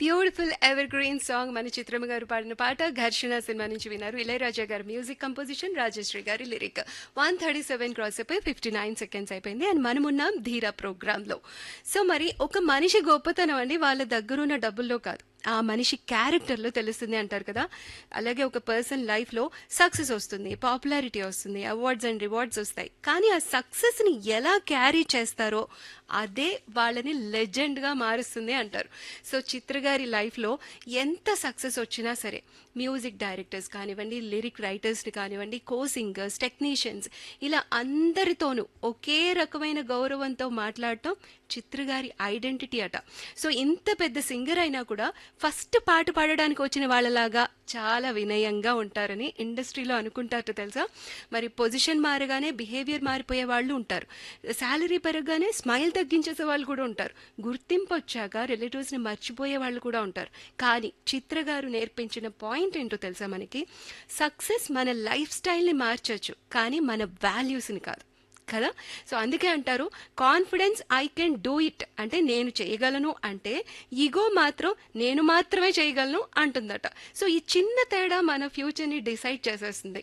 beautiful ever green song మన చిత్రమ్మ గారు పాడిన పాట ఘర్షణ సినిమా నుంచి విన్నారు ఇళయరాజా గారి మ్యూజిక్ కంపోజిషన్ రాజశ్రీ గారి lyric one thirty seven cross అయిపోయి ఫిఫ్టీ నైన్ సెకండ్స్ అయిపోయింది అండ్ మనమున్నాం ధీరా ప్రోగ్రాంలో సో మరి ఒక మనిషి గొప్పతనం అండి వాళ్ళ దగ్గరున్న డబ్బుల్లో కాదు ఆ మనిషి క్యారెక్టర్లో తెలుస్తుంది అంటారు కదా అలాగే ఒక పర్సన్ లైఫ్లో సక్సెస్ వస్తుంది పాపులారిటీ వస్తుంది అవార్డ్స్ అండ్ రివార్డ్స్ వస్తాయి కానీ ఆ సక్సెస్ని ఎలా క్యారీ చేస్తారో అదే వాళ్ళని లెజెండ్గా మారుస్తుంది అంటారు సో చిత్ర గారి లైఫ్లో ఎంత సక్సెస్ వచ్చినా సరే మ్యూజిక్ డైరెక్టర్స్ కానివ్వండి లిరిక్ రైటర్స్ని కానివ్వండి కో సింగర్స్ టెక్నీషియన్స్ ఇలా అందరితోనూ ఒకే రకమైన గౌరవంతో మాట్లాడటం చిత్ర గారి ఐడెంటిటీ అట సో ఇంత పెద్ద సింగర్ అయినా కూడా ఫస్ట్ పాట పాడడానికి వచ్చిన వాళ్ళలాగా చాలా వినయంగా ఉంటారని ఇండస్ట్రీలో అనుకుంటారట తెలుసా మరి పొజిషన్ మారగానే బిహేవియర్ మారిపోయే వాళ్ళు ఉంటారు శాలరీ పెరగగానే స్మైల్ తగ్గించేసే వాళ్ళు కూడా ఉంటారు గుర్తింపు వచ్చాక రిలేటివ్స్ని మర్చిపోయే వాళ్ళు కూడా ఉంటారు కానీ చిత్ర గారు నేర్పించిన పాయింట్ ఏంటో తెలుసా మనకి సక్సెస్ మన లైఫ్ స్టైల్ని మార్చొచ్చు కానీ మన వాల్యూస్ని కాదు కదా సో అందుకే అంటారు confidence I can do it అంటే నేను చేయగలను అంటే ఈగో మాత్రం నేను మాత్రమే చేయగలను అంటుందట సో ఈ చిన్న తేడా మన ఫ్యూచర్ని డిసైడ్ చేసేస్తుంది